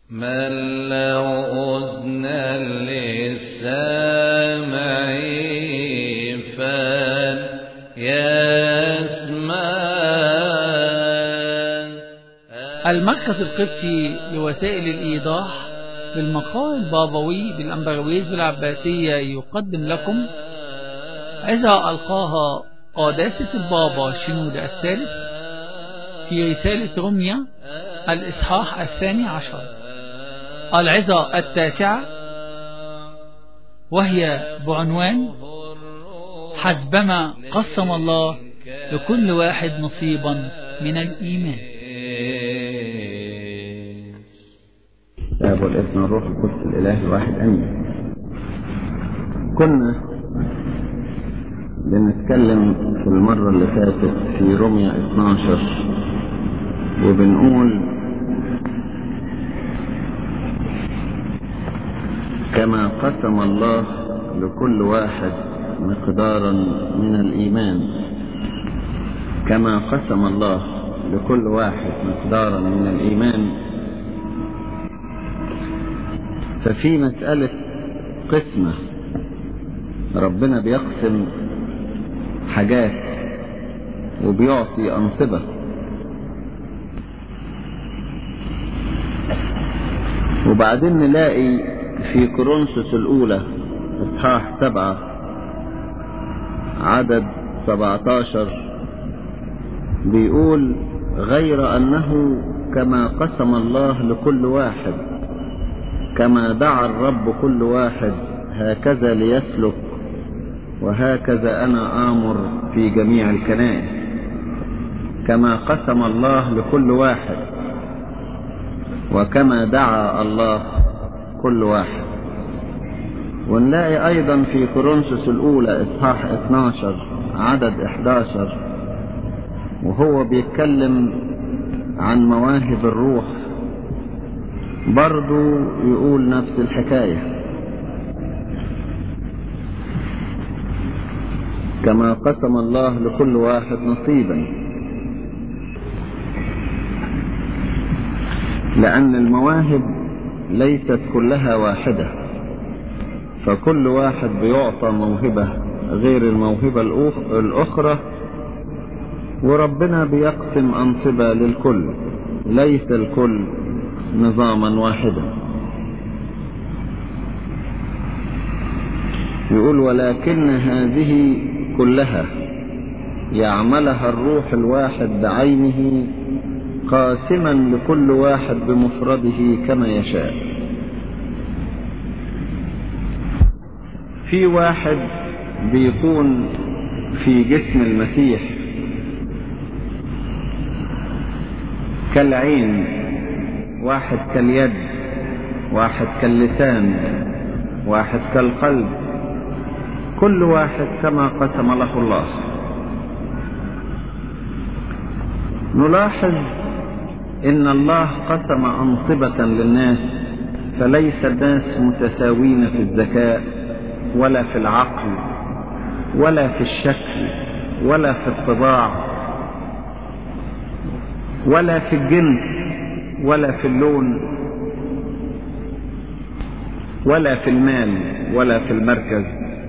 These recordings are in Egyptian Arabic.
من له أذن للسامع فليسمع المركز القبطي لوسائل الإيضاح بالمقال البابوي بالأمبرويز بالعباسية يقدم لكم عظة ألقاها قداسة البابا شنود الثالث في رسالة رمية الإصحاح الثاني عشر العظة التاسعة وهي بعنوان حسبما قسم الله لكل واحد نصيبا من الإيمان الاب والابن والروح القدس الاله الواحد امين كنا بنتكلم في المرة اللي فاتت في رمية 12 وبنقول كما قسم الله لكل واحد مقدارا من الإيمان كما قسم الله لكل واحد مقدارا من الإيمان ففي مسألة قسمة ربنا بيقسم حاجات وبيعطي أنصبة وبعدين نلاقي في كورنثوس الأولى إصحاح سبعة عدد سبعتاشر بيقول غير أنه كما قسم الله لكل واحد كما دعا الرب كل واحد هكذا ليسلك وهكذا أنا آمر في جميع الكنائس كما قسم الله لكل واحد وكما دعا الله كل واحد ونلاقي أيضا في كورنثوس الأولى إصحاح 12 عدد 11 وهو بيتكلم عن مواهب الروح برضو يقول نفس الحكاية كما قسم الله لكل واحد نصيبا لأن المواهب ليست كلها واحدة فكل واحد بيعطى موهبة غير الموهبة الأخرى وربنا بيقسم أنصبة للكل ليس الكل نظاما واحدا يقول ولكن هذه كلها يعملها الروح الواحد بعينه قاسما لكل واحد بمفرده كما يشاء في واحد بيكون في جسم المسيح كالعين واحد كاليد واحد كاللسان واحد كالقلب كل واحد كما قسم له الله نلاحظ ان الله قسم انصبة للناس فليس الناس متساوين في الذكاء ولا في العقل ولا في الشكل ولا في الطباع ولا في الجنس ولا في اللون ولا في المال ولا في المركز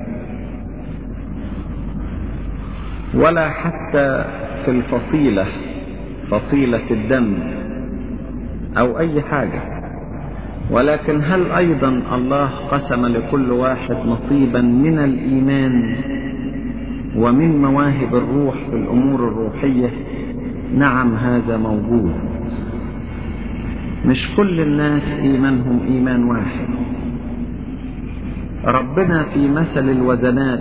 ولا حتى في الفصيلة فصيلة الدم أو أي حاجة ولكن هل أيضا الله قسم لكل واحد نصيبا من الإيمان ومن مواهب الروح في الأمور الروحية نعم هذا موجود مش كل الناس إيمانهم إيمان واحد ربنا في مثل الوزنات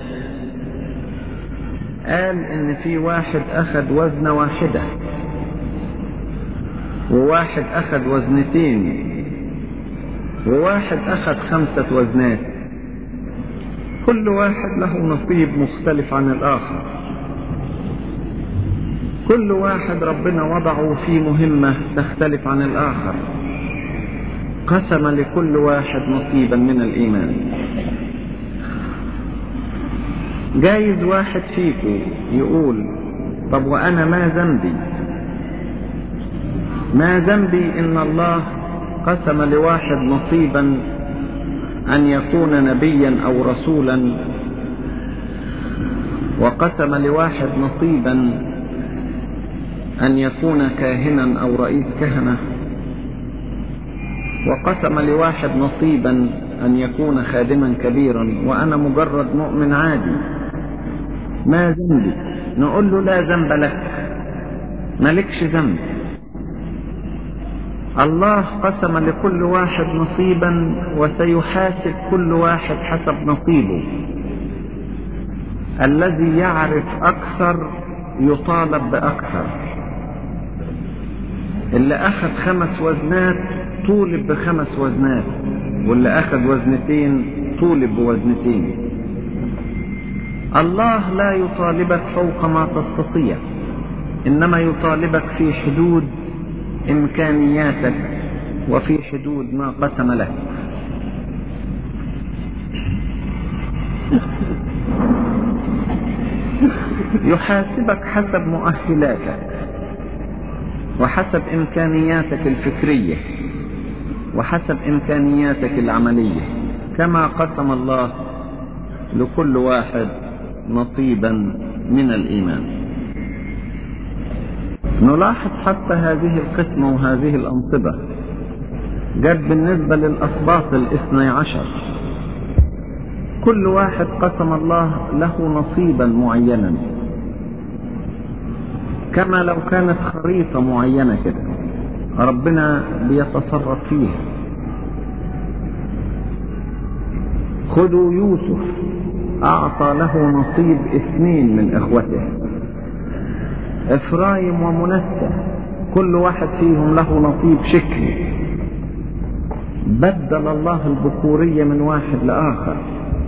قال إن في واحد أخذ وزنة واحدة وواحد أخذ وزنتين وواحد أخذ خمسة وزنات كل واحد له نصيب مختلف عن الآخر كل واحد ربنا وضعه في مهمة تختلف عن الآخر قسم لكل واحد نصيبا من الإيمان جايز واحد فيكم يقول طب وأنا ما ذنبي ما ذنبي إن الله قسم لواحد نصيبا أن يكون نبيا أو رسولا وقسم لواحد نصيبا أن يكون كاهنا أو رئيس كهنة وقسم لواحد نصيبا أن يكون خادما كبيرا وأنا مجرد مؤمن عادي ما ذنبي نقول له لا ذنب لك مالكش ذنب الله قسم لكل واحد نصيبا وسيحاسب كل واحد حسب نصيبه الذي يعرف أكثر يطالب بأكثر اللي أخذ خمس وزنات طولب بخمس وزنات واللي أخذ وزنتين طولب بوزنتين الله لا يطالبك فوق ما تستطيع إنما يطالبك في حدود إمكانياتك وفي حدود ما قسم لك يحاسبك حسب مؤهلاتك وحسب إمكانياتك الفكرية وحسب إمكانياتك العملية كما قسم الله لكل واحد نصيبا من الإيمان نلاحظ حتى هذه القسمة وهذه الأنصبة جت بالنسبة للأسباط الاثني عشر كل واحد قسم الله له نصيبا معينا كما لو كانت خريطة معينة كده ربنا بيتصرف فيها خذوا يوسف أعطى له نصيب اثنين من إخوته إفرايم ومنسى كل واحد فيهم له نصيب شكلي بدل الله البكورية من واحد لآخر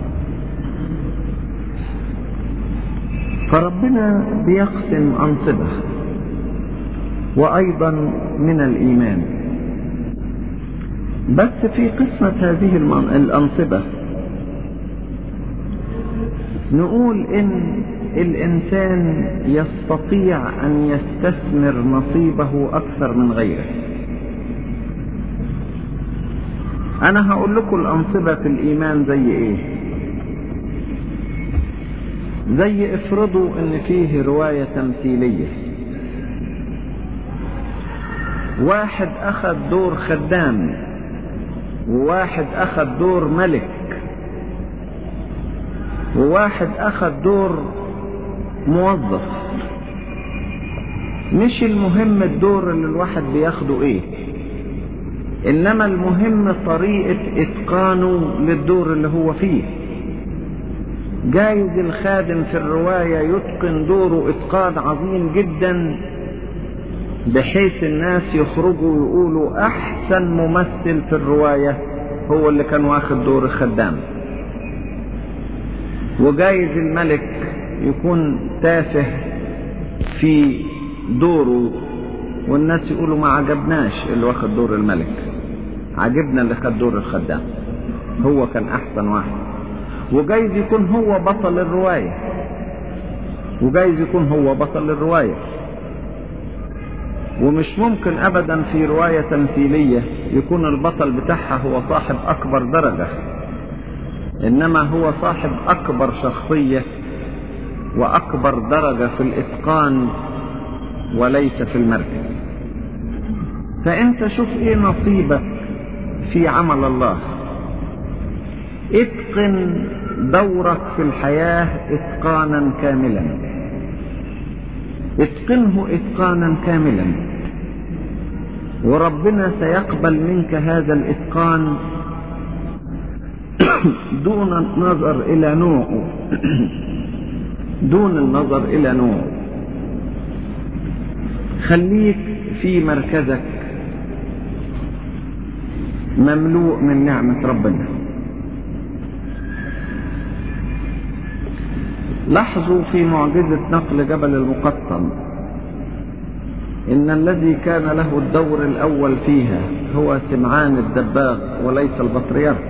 فربنا بيقسم أنصبة وأيضا من الإيمان بس في قسمة هذه الأنصبة نقول إن الإنسان يستطيع أن يستثمر نصيبه أكثر من غيره أنا هقول لكم الأنصبة في الإيمان زي إيه زي افرضوا ان فيه رواية تمثيلية واحد اخذ دور خدام وواحد اخذ دور ملك وواحد اخذ دور موظف مش المهم الدور اللي الواحد بياخده ايه انما المهم طريقة اتقانه للدور اللي هو فيه جايز الخادم في الرواية يتقن دوره اتقان عظيم جدا بحيث الناس يخرجوا ويقولوا احسن ممثل في الرواية هو اللي كان واخد دور الخدام وجايز الملك يكون تافه في دوره والناس يقولوا ما عجبناش اللي واخد دور الملك عجبنا اللي خد دور الخدام هو كان احسن واحد وجايز يكون هو بطل الرواية وجايز يكون هو بطل الرواية ومش ممكن ابدا في رواية تمثيلية يكون البطل بتاعها هو صاحب اكبر درجة انما هو صاحب اكبر شخصية واكبر درجة في الاتقان وليس في المركز فانت شوف ايه نصيبك في عمل الله اتقن دورك في الحياة اتقانا كاملا اتقنه اتقانا كاملا وربنا سيقبل منك هذا الاتقان دون النظر الى نوعه دون النظر الى نوعه خليك في مركزك مملوء من نعمة ربنا لاحظوا في معجزة نقل جبل المقطم إن الذي كان له الدور الأول فيها هو سمعان الدباغ وليس البطريرك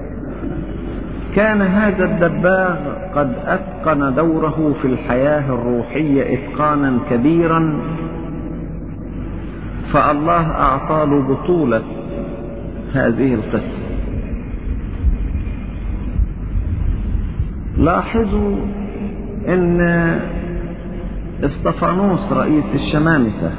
كان هذا الدباغ قد أتقن دوره في الحياة الروحية إتقانا كبيرا فالله أعطى له بطولة هذه القصة لاحظوا ان استفانوس رئيس الشمامسة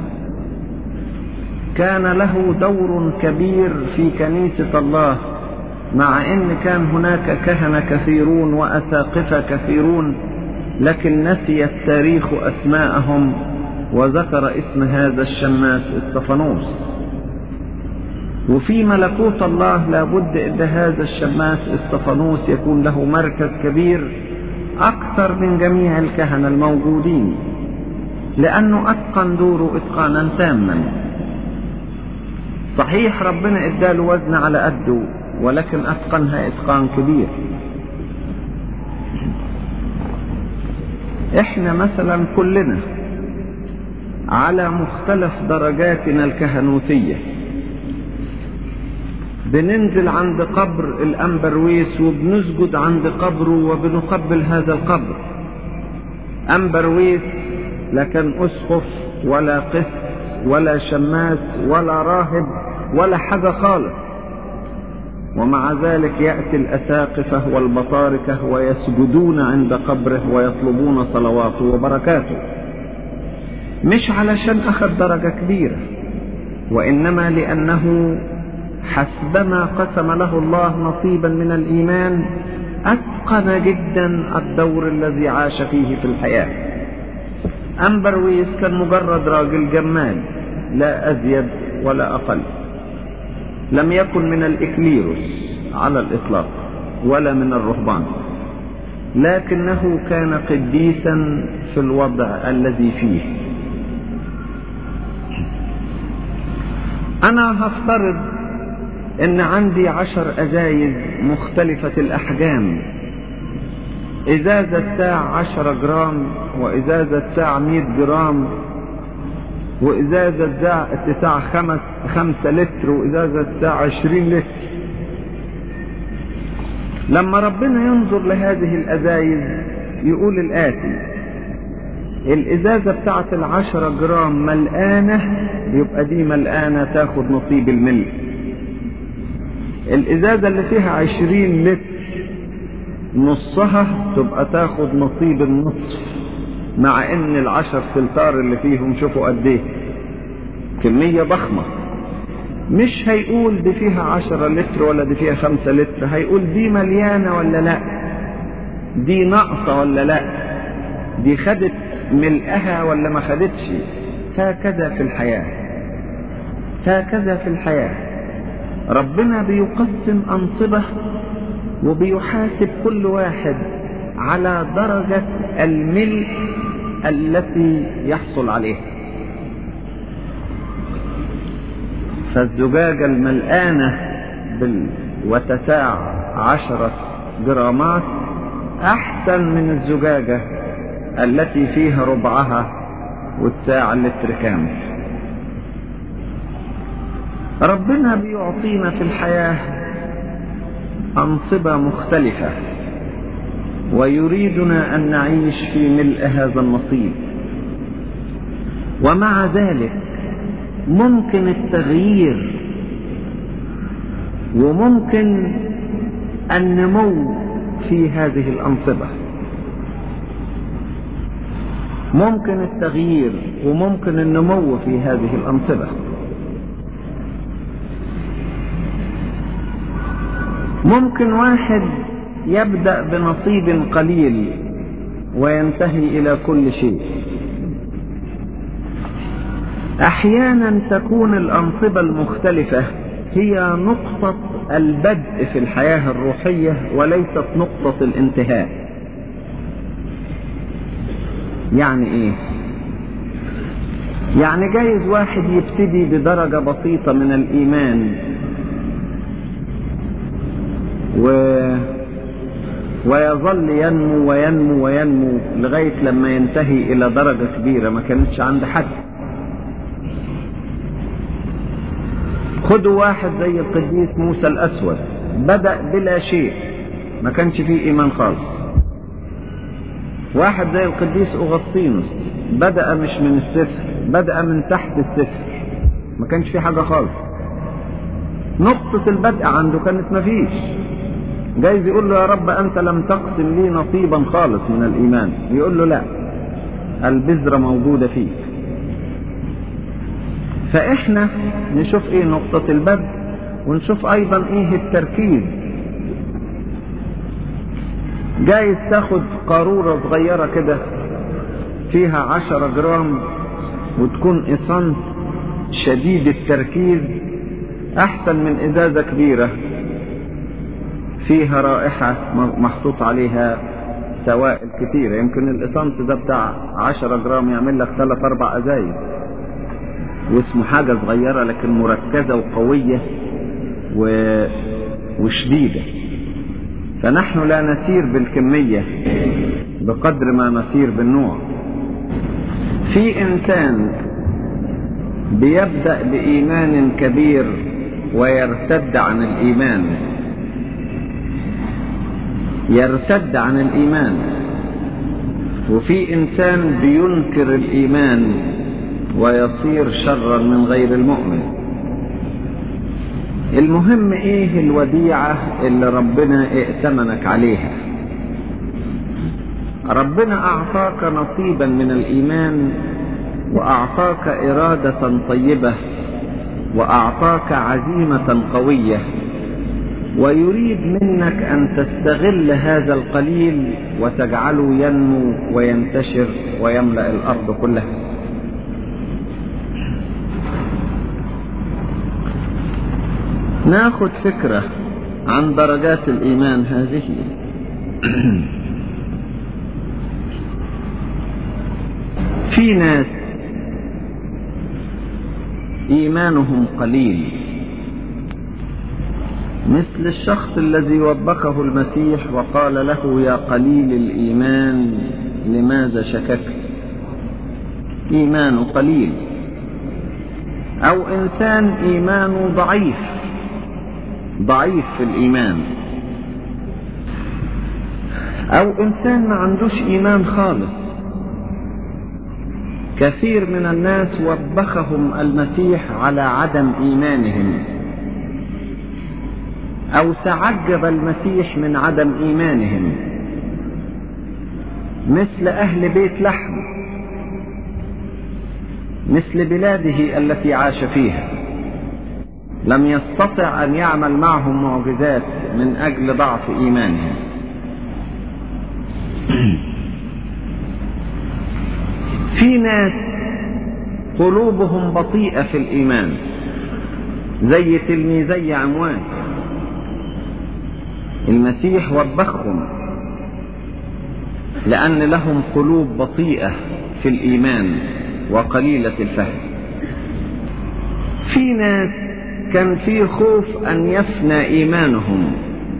كان له دور كبير في كنيسة الله مع ان كان هناك كهنة كثيرون واساقفة كثيرون لكن نسي التاريخ اسماءهم وذكر اسم هذا الشماس استفانوس وفي ملكوت الله لابد ان هذا الشماس استفانوس يكون له مركز كبير اكثر من جميع الكهنة الموجودين لانه اتقن دوره اتقانا تاما صحيح ربنا اداله وزن على قده ولكن اتقنها اتقان كبير احنا مثلا كلنا على مختلف درجاتنا الكهنوتيه بننزل عند قبر الأنبرويس وبنسجد عند قبره وبنقبل هذا القبر أنبرويس لا كان أسقف ولا قس ولا شماس ولا راهب ولا حاجة خالص ومع ذلك يأتي الأساقفة والبطاركة ويسجدون عند قبره ويطلبون صلواته وبركاته مش علشان أخذ درجة كبيرة وإنما لأنه حسبما قسم له الله نصيبا من الإيمان أتقن جدا الدور الذي عاش فيه في الحياة أمبرويس كان مجرد راجل جمال لا أزيد ولا أقل لم يكن من الإكليروس على الإطلاق ولا من الرهبان لكنه كان قديسا في الوضع الذي فيه أنا هفترض ان عندي عشر ازايز مختلفة الاحجام ازازة ساع عشرة جرام وازازة ساع مئة جرام وازازة ساع خمس خمسة لتر وازازة ساع عشرين لتر لما ربنا ينظر لهذه الازايز يقول الاتي الازازة بتاعت العشرة جرام ملقانة يبقى دي ملقانة تاخد نصيب الملء الازازة اللي فيها عشرين لتر نصها تبقى تاخد نصيب النصف مع ان العشر فلتار اللي فيهم شوفوا قد ايه كمية ضخمة مش هيقول دي فيها عشرة لتر ولا دي فيها خمسة لتر هيقول دي مليانة ولا لا دي ناقصة ولا لا دي خدت ملئها ولا ما خدتش هكذا في الحياة هكذا في الحياة ربنا بيقسم أنصبة وبيحاسب كل واحد على درجة الملء التي يحصل عليها فالزجاجة الملآنة بال... وتساع عشرة جرامات أحسن من الزجاجة التي فيها ربعها وتساع لتر كامل ربنا بيعطينا في الحياة أنصبة مختلفة ويريدنا أن نعيش في ملء هذا النصيب ومع ذلك ممكن التغيير وممكن النمو في هذه الأنصبة ممكن التغيير وممكن النمو في هذه الأنصبة ممكن واحد يبدأ بنصيب قليل وينتهي إلى كل شيء أحيانا تكون الأنصبة المختلفة هي نقطة البدء في الحياة الروحية وليست نقطة الانتهاء يعني ايه يعني جايز واحد يبتدي بدرجة بسيطة من الإيمان و ويظل ينمو وينمو وينمو لغاية لما ينتهي إلى درجة كبيرة ما كانتش عند حد خدوا واحد زي القديس موسى الأسود بدأ بلا شيء ما كانش فيه إيمان خالص واحد زي القديس أغسطينوس بدأ مش من الصفر بدأ من تحت الصفر ما كانش فيه حاجة خالص نقطة البدء عنده كانت مفيش جايز يقول له يا رب أنت لم تقسم لي نصيبا خالص من الإيمان يقول له لا البذرة موجودة فيك فإحنا نشوف إيه نقطة البدء ونشوف أيضا إيه التركيز جايز تاخد قارورة صغيرة كده فيها عشرة جرام وتكون إصنت شديد التركيز أحسن من إزازة كبيرة فيها رائحة محطوط عليها سوائل كتيرة يمكن الإصنت ده بتاع عشرة جرام يعمل لك ثلاث أربع أزايز واسمه حاجة صغيرة لكن مركزة وقوية و... وشديدة فنحن لا نسير بالكمية بقدر ما نسير بالنوع في إنسان بيبدأ بإيمان كبير ويرتد عن الإيمان يرتد عن الإيمان وفي إنسان بينكر الإيمان ويصير شرا من غير المؤمن المهم ايه الوديعة اللي ربنا ائتمنك عليها ربنا اعطاك نصيبا من الايمان واعطاك ارادة طيبة واعطاك عزيمة قوية ويريد منك ان تستغل هذا القليل وتجعله ينمو وينتشر ويملأ الارض كلها ناخد فكرة عن درجات الإيمان هذه في ناس إيمانهم قليل مثل الشخص الذي وبخه المسيح وقال له يا قليل الإيمان لماذا شككت إيمانه قليل أو إنسان إيمانه ضعيف ضعيف في الإيمان أو إنسان ما عندوش إيمان خالص كثير من الناس وبخهم المسيح على عدم إيمانهم أو تعجب المسيح من عدم إيمانهم مثل أهل بيت لحم مثل بلاده التي عاش فيها لم يستطع أن يعمل معهم معجزات من أجل ضعف إيمانهم في ناس قلوبهم بطيئة في الإيمان زي تلميذي عموان المسيح وبخهم لأن لهم قلوب بطيئة في الإيمان وقليلة الفهم في ناس كان في خوف أن يفنى إيمانهم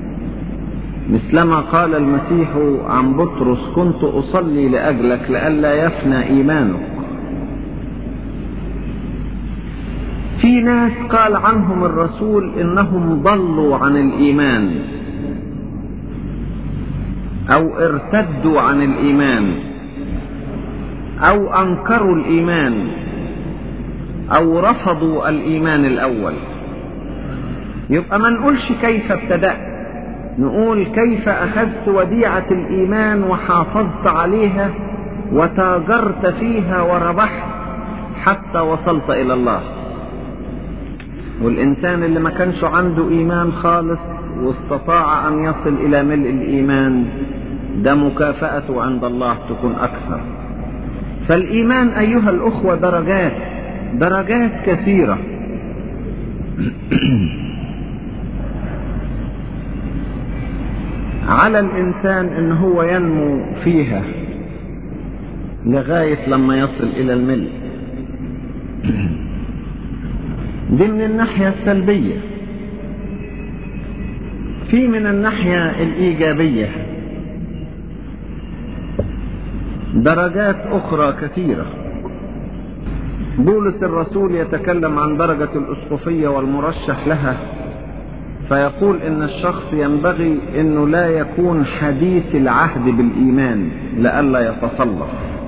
مثلما قال المسيح عن بطرس كنت أصلي لأجلك لئلا يفنى إيمانك في ناس قال عنهم الرسول إنهم ضلوا عن الإيمان أو ارتدوا عن الإيمان أو أنكروا الإيمان أو رفضوا الإيمان الأول يبقى ما نقولش كيف ابتدأت نقول كيف أخذت وديعة الإيمان وحافظت عليها وتاجرت فيها وربحت حتى وصلت إلى الله والإنسان اللي ما كانش عنده إيمان خالص واستطاع أن يصل إلى ملء الإيمان ده مكافأته عند الله تكون أكثر فالإيمان أيها الأخوة درجات درجات كثيرة على الإنسان إن هو ينمو فيها لغاية لما يصل إلى الملء دي من الناحية السلبية في من الناحية الإيجابية درجات أخرى كثيرة بولس الرسول يتكلم عن درجة الأسقفية والمرشح لها فيقول إن الشخص ينبغي إنه لا يكون حديث العهد بالإيمان لئلا يتصلف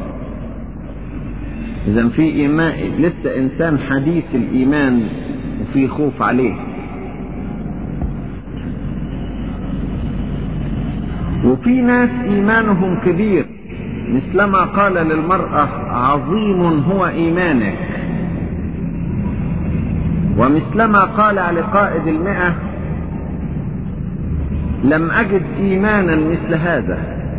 إذا في إيمان لسه إنسان حديث الإيمان وفي خوف عليه وفي ناس إيمانهم كبير مثلما قال للمرأة عظيم هو إيمانك ومثلما قال لقائد المئة لم أجد إيمانا مثل هذا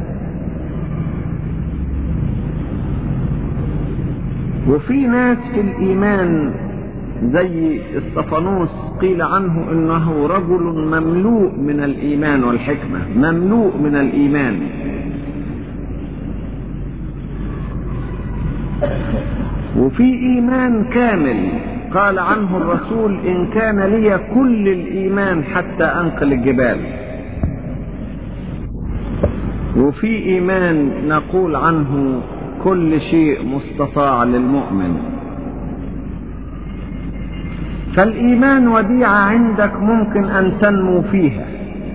وفي ناس في الإيمان زي استفانوس قيل عنه انه رجل مملوء من الايمان والحكمه مملوء من الايمان وفي ايمان كامل قال عنه الرسول ان كان لي كل الايمان حتى انقل الجبال وفي ايمان نقول عنه كل شيء مستطاع للمؤمن فالإيمان وديعة عندك ممكن أن تنمو فيها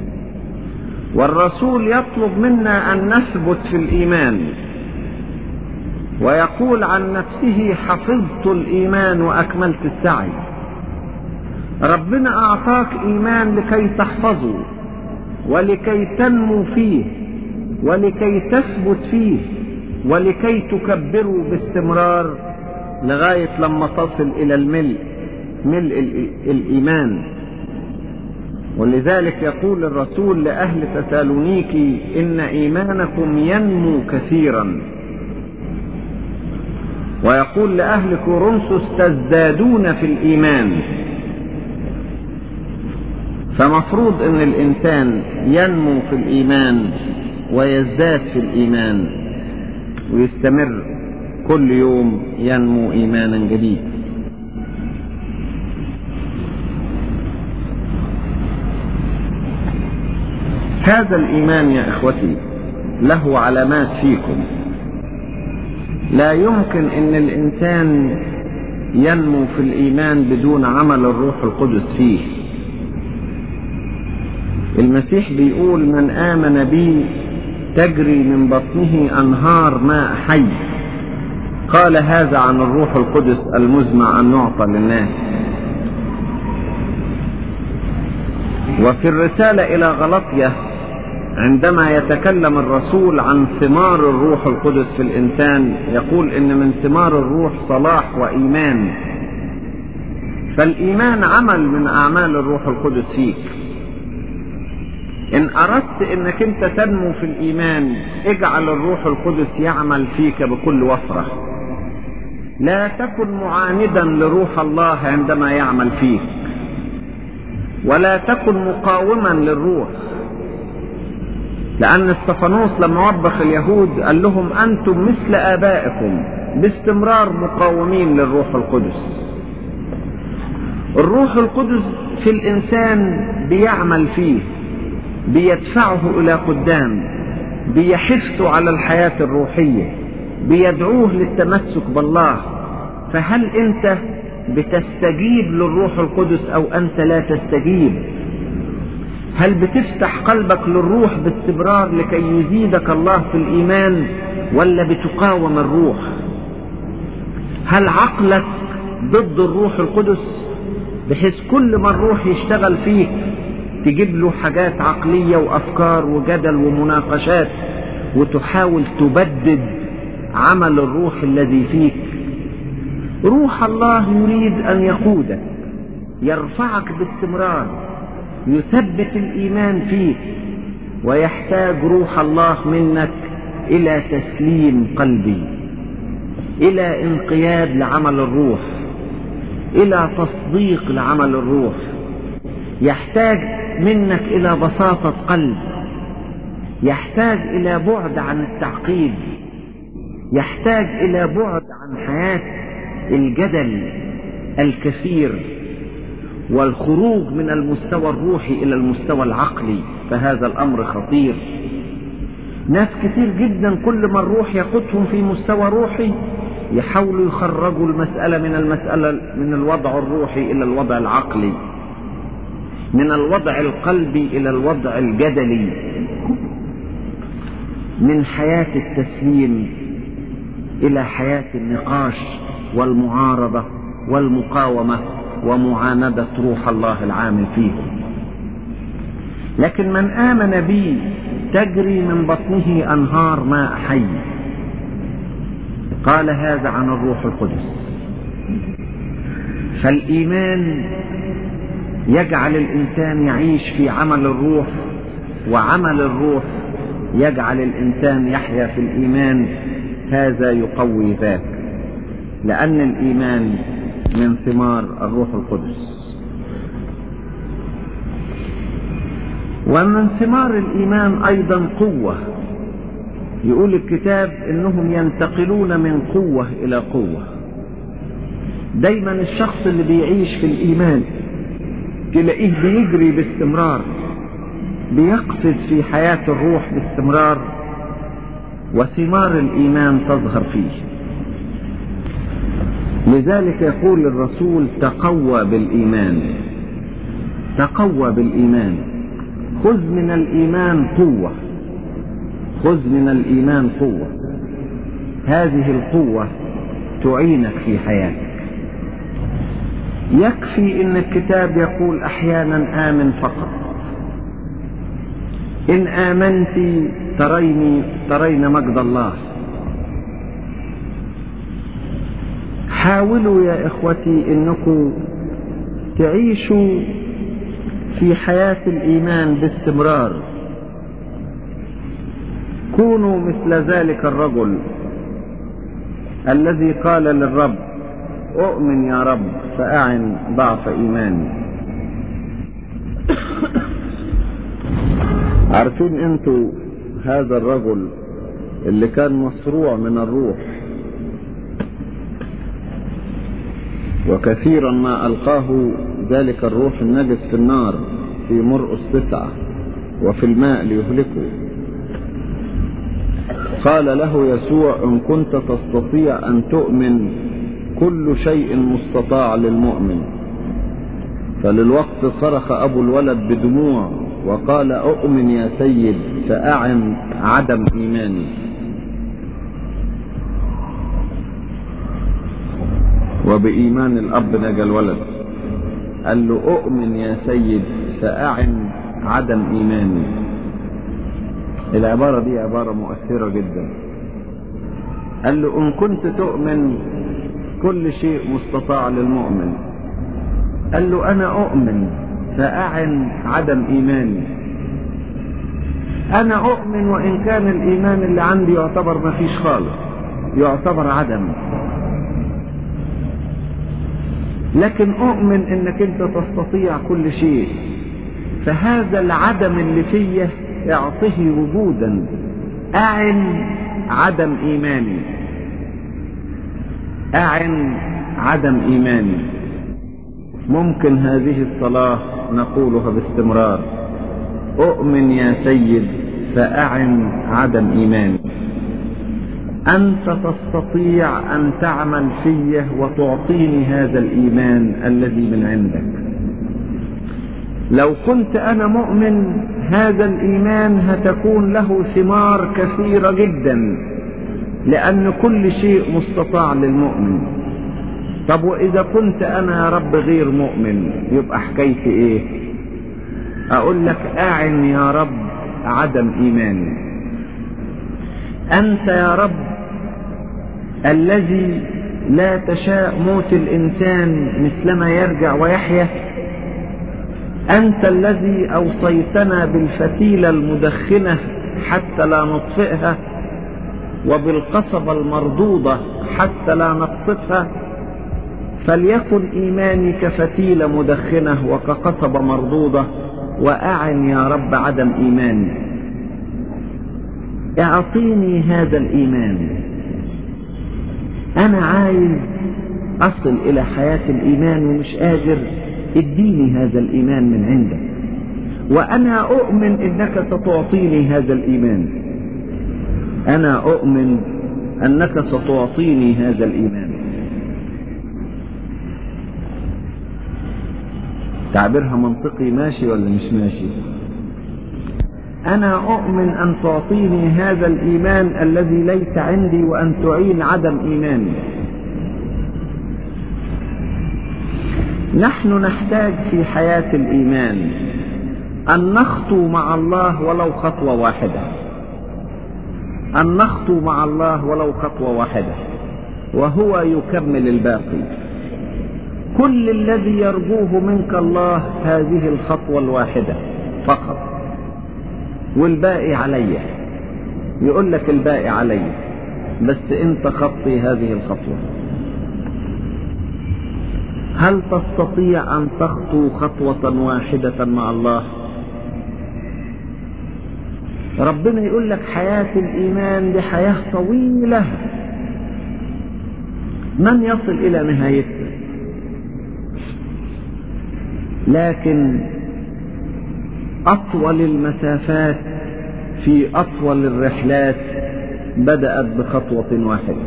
والرسول يطلب منا أن نثبت في الإيمان ويقول عن نفسه حفظت الإيمان وأكملت السعي ربنا أعطاك إيمان لكي تحفظه ولكي تنمو فيه ولكي تثبت فيه ولكي تكبره باستمرار لغاية لما تصل إلى الملء ملء الإيمان ولذلك يقول الرسول لأهل تسالونيكي إن إيمانكم ينمو كثيرا ويقول لأهل كورنثوس تزدادون في الإيمان فمفروض أن الإنسان ينمو في الإيمان ويزداد في الإيمان ويستمر كل يوم ينمو إيمانا جديدا هذا الإيمان يا إخوتي له علامات فيكم لا يمكن أن الإنسان ينمو في الإيمان بدون عمل الروح القدس فيه المسيح بيقول من آمن بي تجري من بطنه أنهار ماء حي قال هذا عن الروح القدس المزمع أن يعطى للناس وفي الرسالة إلى غلطية عندما يتكلم الرسول عن ثمار الروح القدس في الإنسان يقول إن من ثمار الروح صلاح وإيمان فالإيمان عمل من أعمال الروح القدس فيك إن أردت إنك أنت تنمو في الإيمان اجعل الروح القدس يعمل فيك بكل وفرة لا تكن معاندا لروح الله عندما يعمل فيك ولا تكن مقاوما للروح لأن استفانوس لما وبخ اليهود قال لهم أنتم مثل آبائكم باستمرار مقاومين للروح القدس الروح القدس في الإنسان بيعمل فيه بيدفعه إلى قدام بيحثه على الحياة الروحية بيدعوه للتمسك بالله فهل أنت بتستجيب للروح القدس أو أنت لا تستجيب هل بتفتح قلبك للروح باستمرار لكي يزيدك الله في الإيمان ولا بتقاوم الروح هل عقلك ضد الروح القدس بحيث كل ما الروح يشتغل فيك تجيب له حاجات عقلية وأفكار وجدل ومناقشات وتحاول تبدد عمل الروح الذي فيك روح الله يريد أن يقودك يرفعك باستمرار يثبت الإيمان فيك ويحتاج روح الله منك إلى تسليم قلبي إلى انقياد لعمل الروح إلى تصديق لعمل الروح يحتاج منك إلى بساطة قلب يحتاج إلى بعد عن التعقيد يحتاج إلى بعد عن حياة الجدل الكثير والخروج من المستوى الروحي إلى المستوى العقلي فهذا الأمر خطير ناس كتير جدا كل ما الروح يقودهم في مستوى روحي يحاولوا يخرجوا المسألة من المسألة من الوضع الروحي إلى الوضع العقلي من الوضع القلبي إلى الوضع الجدلي من حياة التسليم إلى حياة النقاش والمعارضة والمقاومة ومعاندة روح الله العامل فيهم لكن من آمن بي تجري من بطنه أنهار ماء حي قال هذا عن الروح القدس فالإيمان يجعل الإنسان يعيش في عمل الروح وعمل الروح يجعل الإنسان يحيا في الإيمان هذا يقوي ذاك لأن الإيمان من ثمار الروح القدس ومن ثمار الإيمان أيضا قوة يقول الكتاب إنهم ينتقلون من قوة إلى قوة دايما الشخص اللي بيعيش في الإيمان تلاقيه بيجري باستمرار بيقفز في حياة الروح باستمرار وثمار الإيمان تظهر فيه لذلك يقول الرسول تقوى بالإيمان تقوى بالإيمان خذ من الإيمان قوة خذ من الإيمان قوة هذه القوة تعينك في حياتك يكفي ان الكتاب يقول احيانا امن فقط ان امنت تريني ترين مجد الله حاولوا يا اخوتي انكم تعيشوا في حياة الايمان باستمرار كونوا مثل ذلك الرجل الذي قال للرب اؤمن يا رب فاعن ضعف ايماني عارفين انتوا هذا الرجل اللي كان مصروع من الروح وكثيرا ما القاه ذلك الروح النجس في النار في مرقس تسعة وفي الماء ليهلكه قال له يسوع ان كنت تستطيع ان تؤمن كل شيء مستطاع للمؤمن فللوقت صرخ ابو الولد بدموع وقال اؤمن يا سيد فاعن عدم ايماني وبايمان الاب نجا الولد قال له اؤمن يا سيد فاعن عدم ايماني العباره دي عباره مؤثره جدا قال له ان كنت تؤمن كل شيء مستطاع للمؤمن قال له انا اؤمن فاعن عدم ايماني انا اؤمن وان كان الايمان اللي عندي يعتبر ما فيش خالص يعتبر عدم لكن اؤمن انك انت تستطيع كل شيء فهذا العدم اللي فيه اعطه وجودا اعن عدم ايماني أعن عدم إيماني ممكن هذه الصلاة نقولها باستمرار أؤمن يا سيد فأعن عدم إيماني أنت تستطيع أن تعمل فيه وتعطيني هذا الإيمان الذي من عندك لو كنت أنا مؤمن هذا الإيمان هتكون له ثمار كثيرة جدا لأن كل شيء مستطاع للمؤمن طب وإذا كنت أنا يا رب غير مؤمن يبقى حكايتي إيه أقول لك أعن يا رب عدم إيماني أنت يا رب الذي لا تشاء موت الإنسان مثلما يرجع ويحيا أنت الذي أوصيتنا بالفتيلة المدخنة حتى لا نطفئها وبالقصبة المردودة حتى لا نقصفها فليكن إيماني كفتيلة مدخنة وكقصبة مردودة وأعن يا رب عدم إيماني اعطيني هذا الإيمان أنا عايز أصل إلى حياة الإيمان ومش قادر اديني هذا الإيمان من عندك وأنا أؤمن إنك ستعطيني هذا الإيمان أنا أؤمن أنك ستعطيني هذا الإيمان تعبيرها منطقي ماشي ولا مش ماشي أنا أؤمن أن تعطيني هذا الإيمان الذي ليس عندي وأن تعين عدم إيماني نحن نحتاج في حياة الإيمان أن نخطو مع الله ولو خطوة واحدة أن نخطو مع الله ولو خطوة واحدة وهو يكمل الباقي كل الذي يرجوه منك الله هذه الخطوة الواحدة فقط والباقي علي يقول لك الباقي علي بس انت خطي هذه الخطوة هل تستطيع ان تخطو خطوة واحدة مع الله ربنا يقول لك حياة الايمان دي حياة طويلة من يصل الى نهايتها لكن اطول المسافات في اطول الرحلات بدأت بخطوة واحدة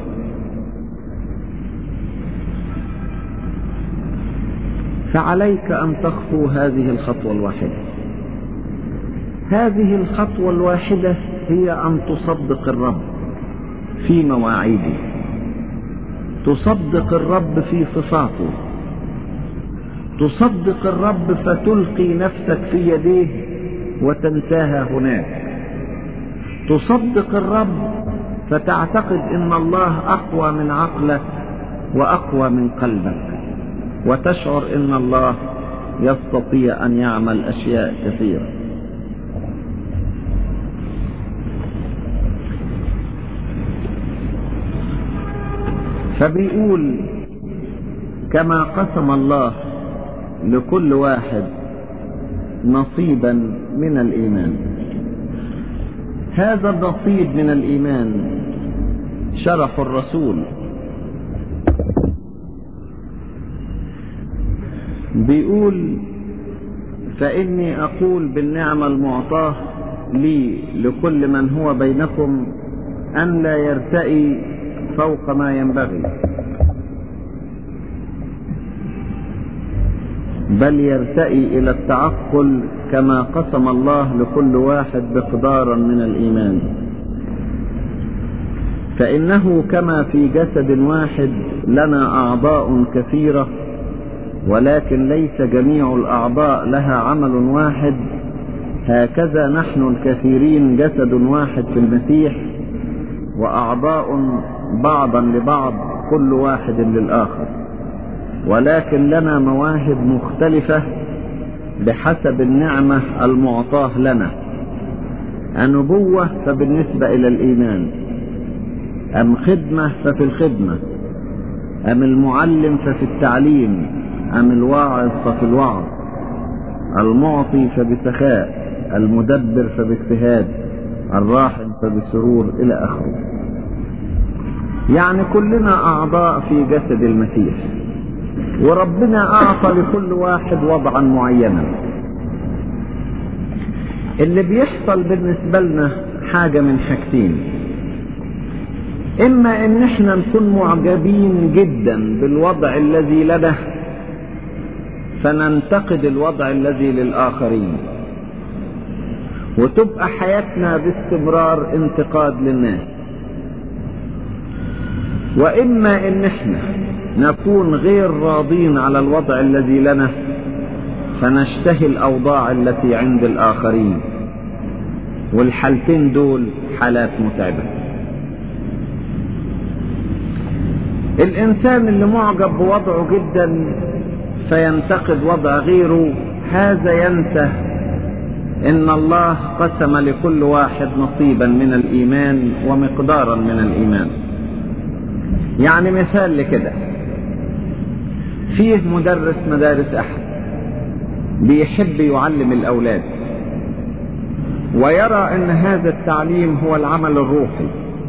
فعليك أن تخطو هذه الخطوة الواحدة هذه الخطوة الواحدة هي أن تصدق الرب في مواعيده تصدق الرب في صفاته تصدق الرب فتلقي نفسك في يديه وتنساها هناك تصدق الرب فتعتقد ان الله اقوى من عقلك واقوى من قلبك وتشعر ان الله يستطيع ان يعمل اشياء كثيره فبيقول كما قسم الله لكل واحد نصيبا من الايمان هذا النصيب من الايمان شرح الرسول بيقول فاني اقول بالنعمه المعطاه لي لكل من هو بينكم ان لا يرتئي فوق ما ينبغي بل يرتئي الى التعقل كما قسم الله لكل واحد مقدارا من الايمان فانه كما في جسد واحد لنا اعضاء كثيره ولكن ليس جميع الاعضاء لها عمل واحد هكذا نحن الكثيرين جسد واحد في المسيح واعضاء بعضا لبعض كل واحد للاخر ولكن لنا مواهب مختلفه بحسب النعمه المعطاه لنا النبوه فبالنسبه الى الايمان ام خدمه ففي الخدمه ام المعلم ففي التعليم ام الواعظ ففي الوعظ المعطي فبسخاء المدبر فباجتهاد الراحم فبسرور الى اخره يعني كلنا اعضاء في جسد المسيح وربنا اعطى لكل واحد وضعا معينا اللي بيحصل بالنسبه لنا حاجه من حاجتين اما ان احنا نكون معجبين جدا بالوضع الذي لنا فننتقد الوضع الذي للاخرين وتبقى حياتنا باستمرار انتقاد للناس واما ان احنا نكون غير راضين على الوضع الذي لنا فنشتهي الاوضاع التي عند الاخرين والحالتين دول حالات متعبه الانسان اللي معجب بوضعه جدا فينتقد وضع غيره هذا ينسى ان الله قسم لكل واحد نصيبا من الايمان ومقدارا من الايمان يعني مثال لكده فيه مدرس مدارس احد بيحب يعلم الاولاد ويرى ان هذا التعليم هو العمل الروحي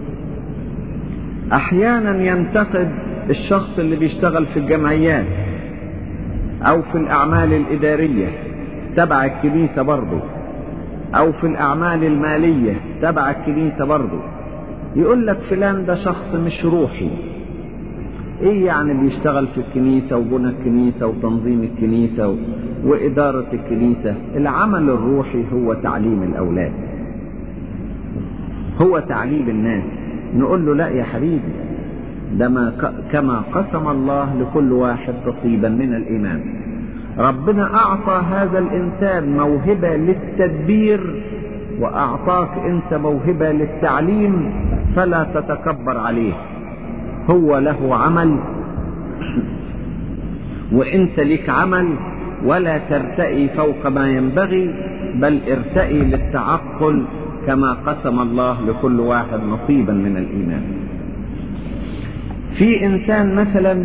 احيانا ينتقد الشخص اللي بيشتغل في الجمعيات او في الاعمال الاداريه تبع الكنيسه برضه او في الاعمال الماليه تبع الكنيسه برضه يقول لك فلان ده شخص مش روحي ايه يعني بيشتغل في الكنيسة وبنى الكنيسة وتنظيم الكنيسة و... وإدارة الكنيسة العمل الروحي هو تعليم الأولاد هو تعليم الناس نقول له لا يا حبيبي ده ما ك... كما قسم الله لكل واحد نصيبا من الإيمان ربنا أعطى هذا الإنسان موهبة للتدبير وأعطاك أنت موهبة للتعليم فلا تتكبر عليه هو له عمل وأنت لك عمل ولا ترتئي فوق ما ينبغي بل ارتئي للتعقل كما قسم الله لكل واحد نصيبا من الإيمان في إنسان مثلا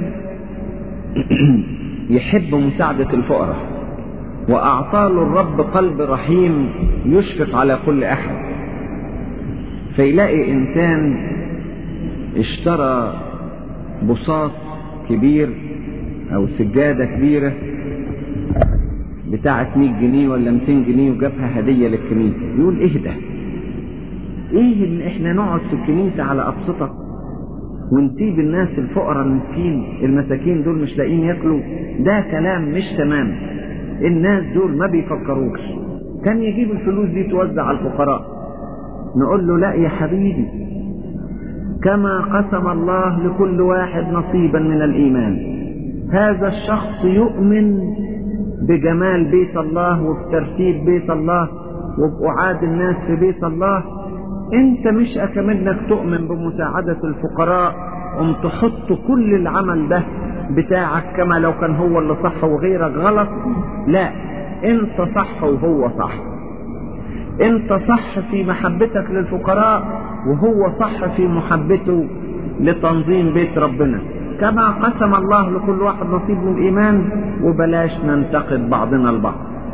يحب مساعدة الفقراء وأعطى له الرب قلب رحيم يشفق على كل أحد فيلاقي إنسان اشترى بساط كبير أو سجادة كبيرة بتاعة 100 جنيه ولا 200 جنيه وجابها هدية للكنيسة يقول إيه ده؟ إيه إن إحنا نقعد في الكنيسة على أبسطة ونسيب الناس الفقراء المسكين المساكين دول مش لاقيين ياكلوا ده كلام مش تمام الناس دول ما بيفكروش كان يجيب الفلوس دي توزع على الفقراء نقول له لا يا حبيبي كما قسم الله لكل واحد نصيبا من الإيمان هذا الشخص يؤمن بجمال بيت الله وبترتيب بيت الله وبقعاد الناس في بيت الله انت مش اكمنك تؤمن بمساعدة الفقراء قم تحط كل العمل ده بتاعك كما لو كان هو اللي صح وغيرك غلط لا انت صح وهو صح انت صح في محبتك للفقراء وهو صح في محبته لتنظيم بيت ربنا كما قسم الله لكل واحد نصيب من الايمان وبلاش ننتقد بعضنا البعض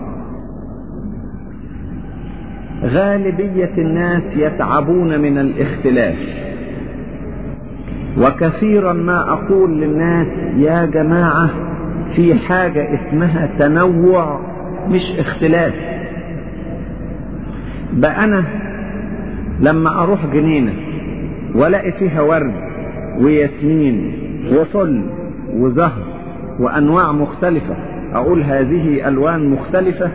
غالبية الناس يتعبون من الاختلاف وكثيرا ما أقول للناس يا جماعة في حاجة اسمها تنوع مش اختلاف بقى أنا لما أروح جنينة ولاقي فيها ورد وياسمين وفل وزهر وأنواع مختلفة أقول هذه ألوان مختلفة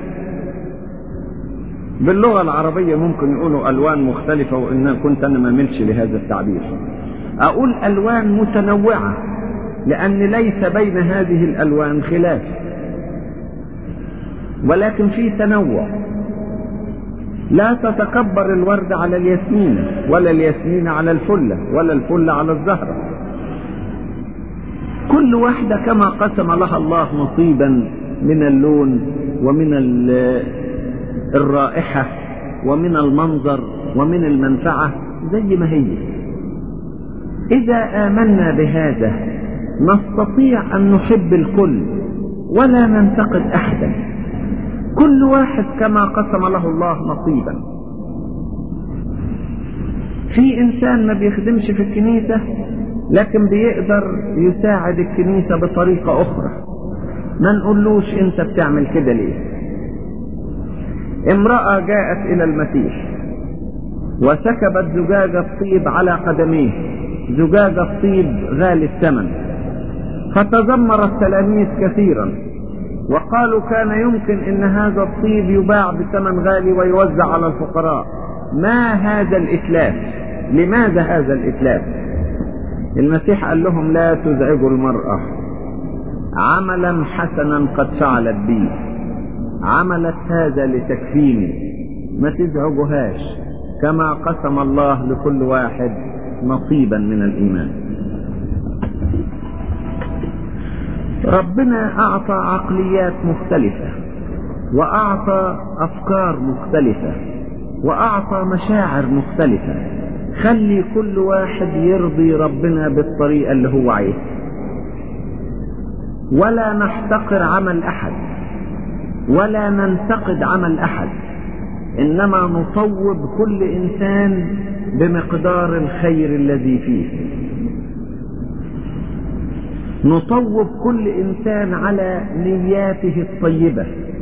باللغة العربية ممكن يقولوا ألوان مختلفة وإن كنت أنا ما ملش لهذا التعبير أقول ألوان متنوعة لأن ليس بين هذه الألوان خلاف ولكن في تنوع لا تتكبر الورد على الياسمين ولا الياسمين على الفلة ولا الفلة على الزهرة كل واحدة كما قسم لها الله نصيبا من اللون ومن الرائحة ومن المنظر ومن المنفعة زي ما هي إذا آمنا بهذا نستطيع أن نحب الكل ولا ننتقد أحدا كل واحد كما قسم له الله نصيبا في إنسان ما بيخدمش في الكنيسة لكن بيقدر يساعد الكنيسة بطريقة أخرى ما نقولوش أنت بتعمل كده ليه امرأة جاءت إلى المسيح وسكبت زجاجة طيب على قدميه زجاجة طيب غالي الثمن فتذمر التلاميذ كثيرا وقالوا كان يمكن ان هذا الطيب يباع بثمن غالي ويوزع على الفقراء ما هذا الاتلاف لماذا هذا الاتلاف المسيح قال لهم لا تزعجوا المرأة عملا حسنا قد فعلت بي عملت هذا لتكفيني ما تزعجوهاش كما قسم الله لكل واحد نصيبا من الإيمان ربنا أعطى عقليات مختلفة وأعطى أفكار مختلفة وأعطى مشاعر مختلفة خلي كل واحد يرضي ربنا بالطريقة اللي هو عايزها ولا نحتقر عمل أحد ولا ننتقد عمل أحد إنما نصوب كل إنسان بمقدار الخير الذي فيه نصوب كل إنسان على نياته الطيبة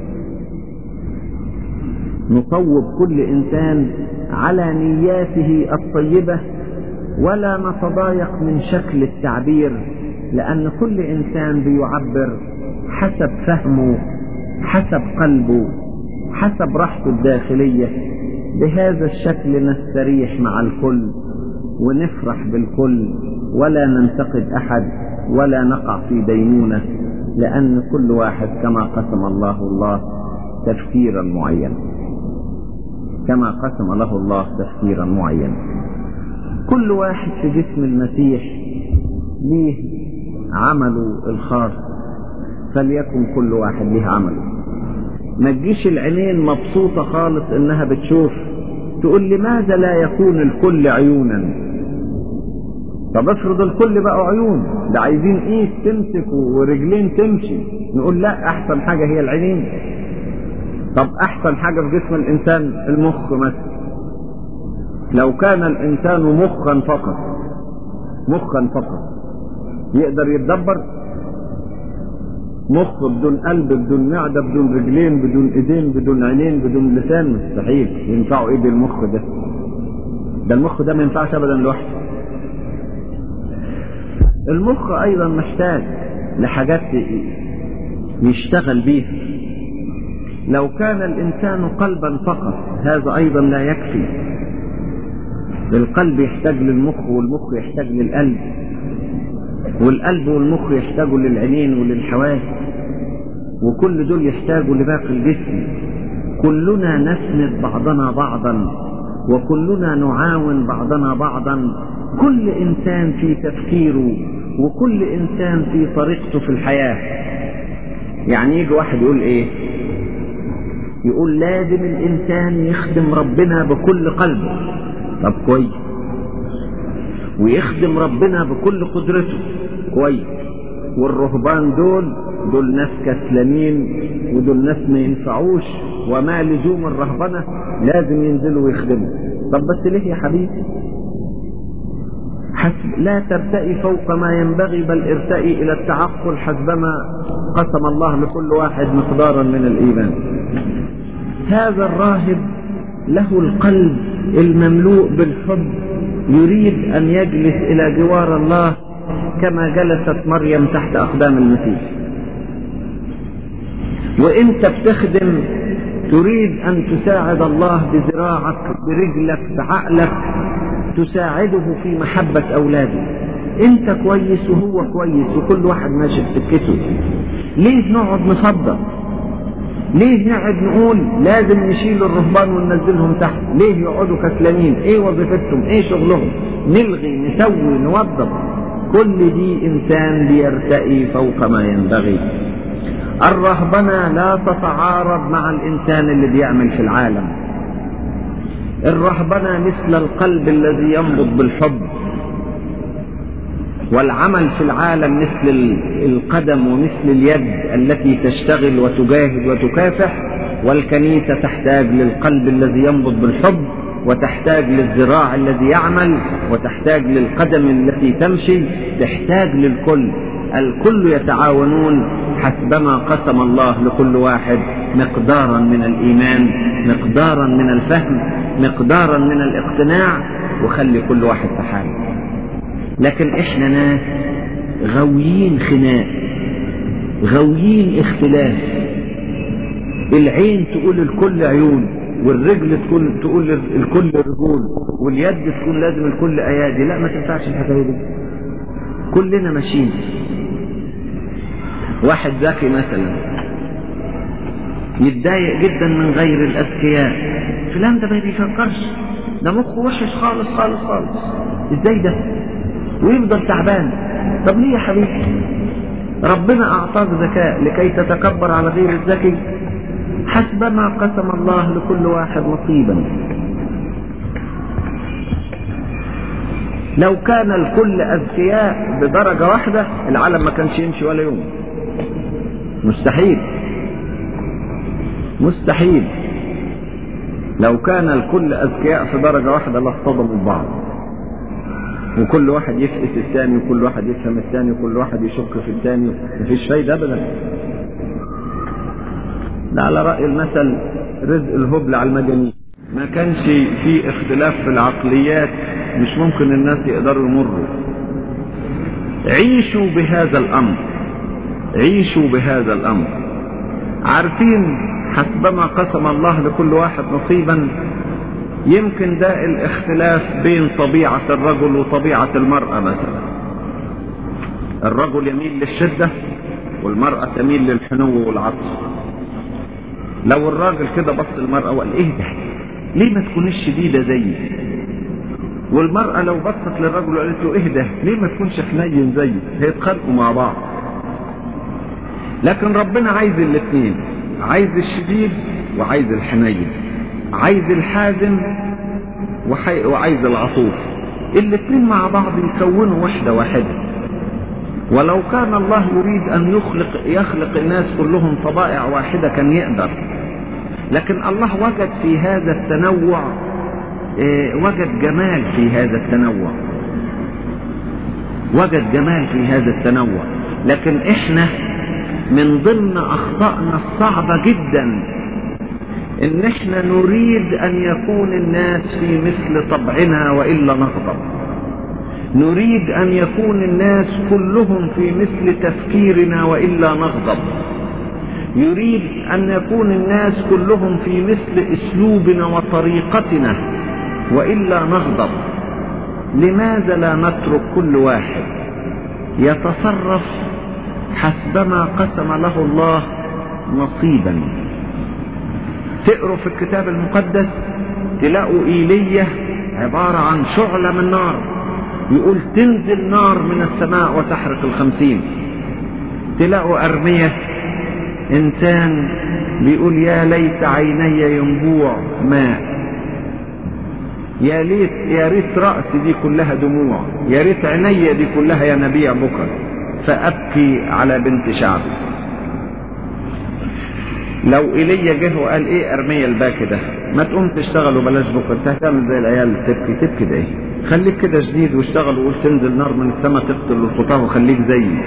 نصوب كل إنسان على نياته الطيبة ولا نتضايق من شكل التعبير لأن كل إنسان بيعبر حسب فهمه حسب قلبه حسب راحته الداخلية بهذا الشكل نستريح مع الكل ونفرح بالكل ولا ننتقد أحد ولا نقع في دينونة لأن كل واحد كما قسم الله الله تفكيرا معينا كما قسم له الله تفكيرا معينا كل واحد في جسم المسيح ليه عمله الخاص فليكن كل واحد ليه عمله ما تجيش العينين مبسوطة خالص انها بتشوف تقول لماذا لا يكون الكل عيونا طب افرض الكل بقوا عيون ده عايزين ايد تمسك ورجلين تمشي نقول لا احسن حاجة هي العينين طب احسن حاجة في جسم الانسان المخ مثلا لو كان الانسان مخا فقط مخا فقط يقدر يتدبر مخ بدون قلب بدون معدة بدون رجلين بدون ايدين بدون عينين بدون لسان مستحيل ينفعوا ايه المخ ده ده المخ ده ما ينفعش ابدا لوحده المخ ايضا محتاج لحاجات يشتغل بيها لو كان الانسان قلبا فقط هذا ايضا لا يكفي القلب يحتاج للمخ والمخ يحتاج للقلب والقلب والمخ يحتاجوا للعينين وللحواس وكل دول يحتاجوا لباقي الجسم كلنا نسند بعضنا بعضا وكلنا نعاون بعضنا بعضا كل انسان في تفكيره وكل انسان في طريقته في الحياه يعني يجي واحد يقول ايه يقول لازم الانسان يخدم ربنا بكل قلبه طب كويس ويخدم ربنا بكل قدرته كويس والرهبان دول دول ناس كسلانين ودول ناس ما ينفعوش وما لزوم الرهبنة لازم ينزلوا ويخدموا طب بس ليه يا حبيبي حسب لا ترتئي فوق ما ينبغي بل ارتئي الى التعقل حسبما قسم الله لكل واحد مقدارا من الايمان هذا الراهب له القلب المملوء بالحب يريد ان يجلس الى جوار الله كما جلست مريم تحت اقدام المسيح وانت بتخدم تريد ان تساعد الله بذراعك برجلك بعقلك تساعده في محبة اولاده انت كويس وهو كويس وكل واحد ماشي في سكته ليه نقعد نصدق ليه نقعد نقول لازم نشيل الرهبان وننزلهم تحت ليه يقعدوا كسلانين ايه وظيفتهم ايه شغلهم نلغي نسوي نوظف كل دي انسان بيرتقي فوق ما ينبغي الرهبنة لا تتعارض مع الانسان اللي بيعمل في العالم الرهبنة مثل القلب الذي ينبض بالحب والعمل في العالم مثل القدم ومثل اليد التي تشتغل وتجاهد وتكافح والكنيسة تحتاج للقلب الذي ينبض بالحب وتحتاج للذراع الذي يعمل وتحتاج للقدم التي تمشي تحتاج للكل الكل يتعاونون حسبما قسم الله لكل واحد مقدارا من الإيمان مقدارا من الفهم مقدارا من الاقتناع وخلي كل واحد في حاله لكن احنا ناس غاويين خناق غاويين اختلاف العين تقول الكل عيون والرجل تقول تقول الكل رجول واليد تقول لازم الكل ايادي لا ما تنفعش الحكايه دي كلنا ماشيين واحد ذكي مثلا يتضايق جدا من غير الاذكياء فلان ده ما بيفكرش ده مخه وحش خالص خالص خالص ازاي ده ويفضل تعبان طب ليه يا حبيبي ربنا اعطاك ذكاء لكي تتكبر على غير الذكي حسبما قسم الله لكل واحد نصيبا لو كان الكل اذكياء بدرجة واحدة العالم ما كانش يمشي ولا يوم مستحيل مستحيل لو كان الكل اذكياء في درجة واحدة لاصطدموا ببعض وكل واحد يفقس الثاني وكل واحد يفهم الثاني وكل واحد يشك في الثاني مفيش فايدة ابدا ده على رأي المثل رزق الهبل على المجانين ما كانش في اختلاف في العقليات مش ممكن الناس يقدروا يمروا عيشوا بهذا الامر عيشوا بهذا الامر عارفين حسبما قسم الله لكل واحد نصيبا يمكن ده الاختلاف بين طبيعة الرجل وطبيعة المرأة مثلا الرجل يميل للشدة والمرأة تميل للحنو والعطف لو الراجل كده بص المرأة وقال ايه ده ليه ما تكونش شديدة زيي والمرأة لو بصت للرجل وقالت له ايه ده ليه ما تكونش حنين زيي هيتخانقوا مع بعض لكن ربنا عايز الاثنين عايز الشديد وعايز الحنين عايز الحازم وحي... وعايز العطوف الاثنين مع بعض يكونوا وحدة واحدة ولو كان الله يريد ان يخلق يخلق الناس كلهم طبائع واحدة كان يقدر لكن الله وجد في هذا التنوع إيه وجد جمال في هذا التنوع وجد جمال في هذا التنوع لكن احنا من ضمن اخطائنا الصعبة جدا ان احنا نريد ان يكون الناس في مثل طبعنا والا نغضب نريد ان يكون الناس كلهم في مثل تفكيرنا والا نغضب يريد ان يكون الناس كلهم في مثل اسلوبنا وطريقتنا والا نغضب لماذا لا نترك كل واحد يتصرف حسبما قسم له الله نصيبا تقروا في الكتاب المقدس تلاقوا ايلية عبارة عن شعلة من نار يقول تنزل نار من السماء وتحرق الخمسين تلاقوا أرمية إنسان بيقول يا ليت عيني ينبوع ماء يا ليت يا ريت رأسي دي كلها دموع يا ريت عيني دي كلها ينابيع بكر فأبكي على بنت شعبي لو ايليا جه وقال ايه ارميا الباكي ده ما تقوم تشتغل وبلاش بكره انت هتعمل زي العيال اللي تبكي تبكي ده ايه خليك كده شديد واشتغل وقول تنزل نار من السماء تقتل الخطاه وخليك زيي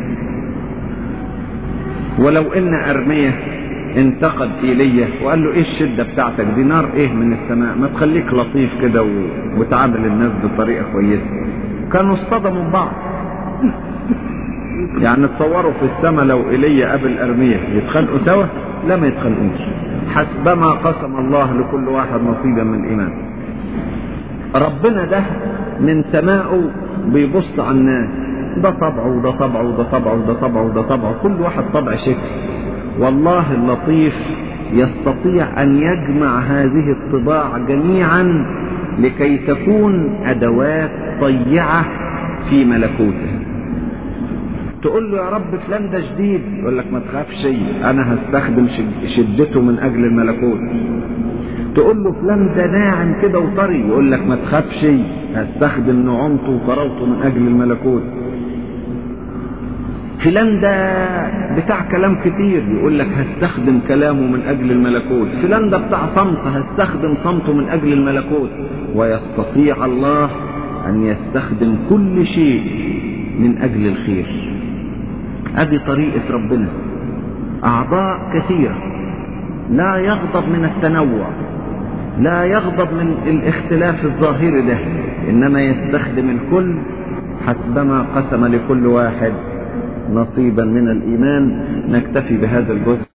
ولو ان ارميا انتقد ايليا وقال له ايه الشده بتاعتك دي نار ايه من السماء ما تخليك لطيف كده و... وتعامل الناس بطريقه كويسه كانوا اصطدموا ببعض يعني تصوروا في السماء لو ايليا قابل ارميا يتخانقوا سوا لا ما يتخانقوش حسبما قسم الله لكل واحد نصيبا من الايمان ربنا ده من سمائه بيبص على الناس ده طبعه وده طبعه وده طبعه وده طبعه وده طبعه كل واحد طبع شكل والله اللطيف يستطيع ان يجمع هذه الطباع جميعا لكي تكون ادوات طيعه في ملكوته تقول له يا رب فلان ده شديد يقول لك ما تخافش انا هستخدم شدته من اجل الملكوت تقول له فلان ده ناعم كده وطري يقول لك ما تخافش هستخدم نعومته وطراوته من اجل الملكوت فلان ده بتاع كلام كتير يقول لك هستخدم كلامه من اجل الملكوت فلان ده بتاع صمت هستخدم صمته من اجل الملكوت ويستطيع الله ان يستخدم كل شيء من اجل الخير ادي طريقة ربنا اعضاء كثيرة لا يغضب من التنوع لا يغضب من الاختلاف الظاهري ده انما يستخدم الكل حسبما قسم لكل واحد نصيبا من الايمان نكتفي بهذا الجزء